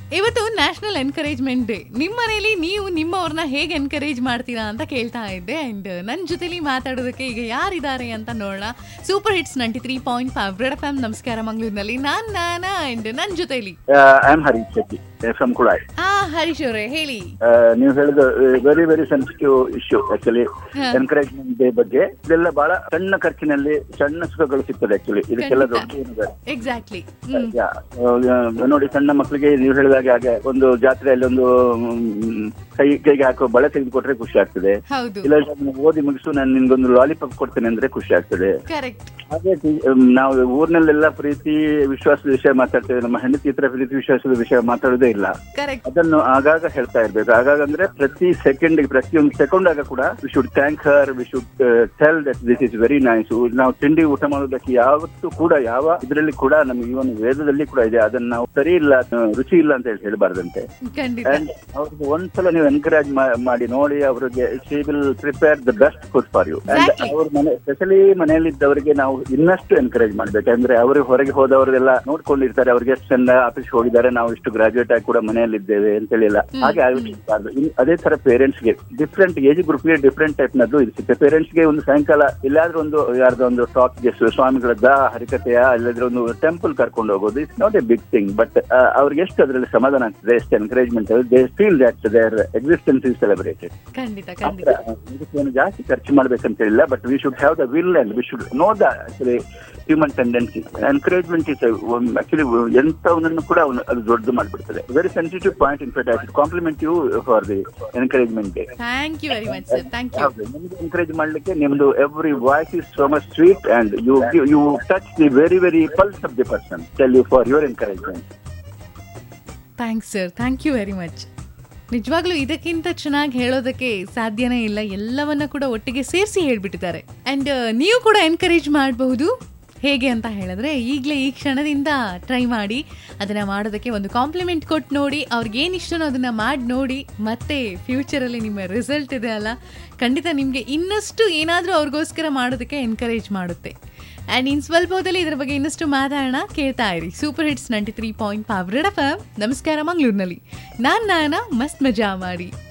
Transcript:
ಇವತ್ತು national encouragement day ನಿಮ್ಮ ಮನೇಲಿ ನೀವು ನಿಮ್ಮವ್ರನ್ನ ಹೇಗೆ ಎನ್ಕರೇಜ್ ಮಾಡ್ತೀರಾ ಅಂತ ಕೇಳ್ತಾ ಇದ್ದೆ ಅಂಡ್ ನನ್ನ ಜೊತೆಲಿ ಮಾತಾಡೋದಕ್ಕೆ ಈಗ ಯಾರಿದ್ದಾರೆ ಅಂತ ನೋಡೋಣ super hits ninety three point five red F M ನಮಸ್ಕಾರ ಮಂಗಳೂರಿನಲ್ಲಿ ನಾನ್ ನಾನ ಅಂಡ್ ನನ್ನ ಜೊತೆಲಿ I am Harish Shetty from Kulai ಆ ಹರೀಶ್ ಅವರೇ ಹೇಳಿ ನೀವು ಹೇಳಿದ very very sensitive issue actually ಹಾ. ಎನ್ಕರೇಜ್ಮೆಂಟ್ ಡೇ ಬಗ್ಗೆ ಇದೆಲ್ಲ ಬಹಳ ಸಣ್ಣ ಖರ್ಚಿನಲ್ಲಿ ಸಣ್ಣ ಸುಖಗಳು ಸಿಗ್ತದೆ ಆಕ್ಚುಲಿ ಇದಕ್ಕೆಲ್ಲ ಖಂಡಿತ. ದೊಡ್ಡ ಏನಿದೆ ಎಕ್ಸಾಕ್ಟ್ಲಿ ಹ್ಮ್ ಯಾ, ಆ, ನೋಡಿ ಸಣ್ಣ ಮಕ್ಕಳಿಗೆ ನೀವು ಹೇಳಿದಾಗ ಹಾಗೆ ಒಂದು ಜಾತ್ರೆಯಲ್ಲಿ ಒಂದು ಮ್, ಕೈ ಕೈಗೆ ಹಾಕೋ ಬಳೆ ತೆಗೆದುಕೊಟ್ರೆ ಖುಷಿ ಆಗ್ತದೆ ಹೌದು ಇಲ್ಲ ನೀನು ಓದಿ ಮುಗಿಸು ನಾನು ನಿನ್ಗೊಂದು ಲಾಲಿಪಾಪ್ ಕೊಡ್ತೇನೆ ಅಂದ್ರೆ ಖುಷಿ ಆಗ್ತದೆ ಕರೆಕ್ಟ್ ಹಾಗೆ ಟಿ- ಮ್, ನಾವು ಊರಿನಲ್ಲೆಲ್ಲ ಪ್ರೀತಿ ವಿಶ್ವಾಸದ ವಿಷಯ ಮಾತಾಡ್ತೇವೆ ನಮ್ಮ ಹೆಂಡತಿ ಹತ್ರ ಪ್ರೀತಿ ವಿಶ್ವಾಸದ ವಿಷಯ ಮಾತಾಡೋದೇ ಇಲ್ಲ ಕರೆಕ್ಟ್ ಅದನ್ನು ಆಗಾಗ ಹೇಳ್ತಾ ಇರ್ಬೇಕು ಆಗಾಗ ಅಂದ್ರೆ ಪ್ರತಿ ಸೆಕೆಂಡ್ ಪ್ರತಿಯೊಂದು ಸೆಕೆಂಡ್ ಆಗ ಕೂಡ we should thank her we should tell that this is very nice ನಾವು ತಿಂಡಿ ಊಟ ಮಾಡೋದಕ್ಕೆ ಯಾವತ್ತೂ ಕೂಡ ಯಾವ ಇದರಲ್ಲಿ ಕೂಡ ನಮ್ಗೆ ಇವನ್ ವೇದದಲ್ಲಿ ಕೂಡ ಇದೆ ಅದನ್ನ ನಾವು ಸರಿ ಇಲ್ಲ ಆ, ರುಚಿ ಇಲ್ಲ ಅಂತ ಹೇಳಿ ಹೇಳ್ಬಾರ್ದಂತೆ ಖಂಡಿತ ಅಂಡ್ ಅವ್ರಿಗೆ ಒಂದ್ಸಲ ನೀವು ಎನ್ಕರೇಜ್ ಮಾಡಿ ನೋಡಿ ಅವರಿಗೆ she will prepare the best food for you and Exactly. ಅವ್ರ ಮನೆ ಸ್ಪೆಷಲಿ ಮನೆಯಲ್ಲಿದ್ದವರಿಗೆ ನಾವು ಇನ್ನಷ್ಟು ಎನ್ಕರೇಜ್ ಮಾಡ್ಬೇಕು ಅಂದ್ರೆ ಅವ್ರಿಗೆ ಹೊರಗೆ ಹೋದವರೆಲ್ಲ ನೋಡ್ಕೊಂಡಿರ್ತಾರೆ ಅವ್ರಿಗೆ ಎಷ್ಟು ಚಂದ ಆಫೀಸ್ ಹೋಗಿದ್ದಾರೆ ನಾವು ಇಷ್ಟು ಗ್ರಾಜುಯೇಟ್ ಆಗಿ ಕೂಡ ಮನೆಯಲ್ಲಿದ್ದೇವೆ ಅಂತ ಹೇಳಿಲ್ಲ ಹಾಗೆ ಆಗಿರ್ಬಾರ್ದು ಇನ್- ಅದೇ ತರ ಪೇರೆಂಟ್ಸ್ ಗೆ ಡಿಫ್ರೆಂಟ್ ಏಜ್ ಗ್ರೂಪ್ ಗೆ ಡಿಫ್ರೆಂಟ್ ಟೈಪ್ ನದ್ದು ಇರುತ್ತೆ ಪೇರೆಂಟ್ಸ್ ಗೆ ಒಂದು ಸಾಯಂಕಾಲ ಎಲ್ಲಾದ್ರೂ ಒಂದು ಯಾರ್ದೋ ಒಂದು ಟಾಕ್ ಗೆ ಸ್ವಾಮಿಗಳದ್ದ ಹರಿಕತೆಯ ಇಲ್ಲದ್ರೆ ಒಂದು ಟೆಂಪಲ್ ಕರ್ಕೊಂಡು ಹೋಗೋದು it's not a big thing but ಅವ್ರಿಗೆ ಎಷ್ಟು ಅದರಲ್ಲಿ ಸಮಾಧಾನ ಆಗ್ತದೆ ಎಷ್ಟು encouragement they feel that their existence is celebrated ಖಂಡಿತ ಖಂಡಿತ ಇದಕ್ಕೇನು ಜಾಸ್ತಿ ಖರ್ಚು ಮಾಡ್ಬೇಕಂತ ಹೇಳಿಲ್ಲ but we should have the will and we should know the actually human tendency encouragement is actually ಎಂತವನನ್ನು ಕೂಡ ಅವನು ಅದು ದೊಡ್ಡದು ಮಾಡ್ಬಿಡ್ತದೆ very sensitive point in fact I should compliment you for the encouragement day thank you very much sir thank you ನಿಮ್ಗೆ encourage ಮಾಡ್ಲಿಕ್ಕೆ ನಿಮ್ದು every voice is so much sweet and you you touch the very very pulse of the person tell you for your encouragement thanks sir thank you very much ನಿಜವಾಗ್ಲೂ ಇದಕ್ಕಿಂತ ಚೆನ್ನಾಗಿ ಹೇಳೋದಕ್ಕೆ ಸಾಧ್ಯನೇ ಇಲ್ಲ ಎಲ್ಲವನ್ನ ಕೂಡ ಒಟ್ಟಿಗೆ ಸೇರಿಸಿ ಹೇಳ್ಬಿಟ್ಟಿದ್ದಾರೆ ಆ್ಯಂಡ್ ನೀವು ಕೂಡ ಎನ್ಕರೇಜ್ ಮಾಡಬಹುದು ಹೇಗೆ ಅಂತ ಹೇಳಿದ್ರೆ ಈಗಲೇ ಈ ಕ್ಷಣದಿಂದ ಟ್ರೈ ಮಾಡಿ ಅದನ್ನು ಮಾಡೋದಕ್ಕೆ ಒಂದು ಕಾಂಪ್ಲಿಮೆಂಟ್ ಕೊಟ್ಟು ನೋಡಿ ಅವ್ರಿಗೆ ಏನು ಇಷ್ಟನೋ ಅದನ್ನು ಮಾಡಿ ನೋಡಿ ಮತ್ತೆ ಫ್ಯೂಚರಲ್ಲಿ ನಿಮ್ಮ ರಿಸಲ್ಟ್ ಇದೆ ಅಲ್ಲ ಖಂಡಿತ ನಿಮಗೆ ಇನ್ನಷ್ಟು ಏನಾದರೂ ಅವ್ರಿಗೋಸ್ಕರ ಮಾಡೋದಕ್ಕೆ ಎನ್ಕರೇಜ್ ಮಾಡುತ್ತೆ ಆ್ಯಂಡ್ ಇನ್ನು ಸ್ವಲ್ಪ ಹೊತ್ತಲ್ಲಿ ಇದರ ಬಗ್ಗೆ ಇನ್ನಷ್ಟು ಮಾತಾಡೋಣ ಕೇಳ್ತಾ ಇರಿ super hits ninety three point five red F M ನಮಸ್ಕಾರ ಮಂಗಳೂರಿನಲ್ಲಿ ನಾನು ನಾನ ಮಸ್ತ್ ಮಜಾ ಮಾಡಿ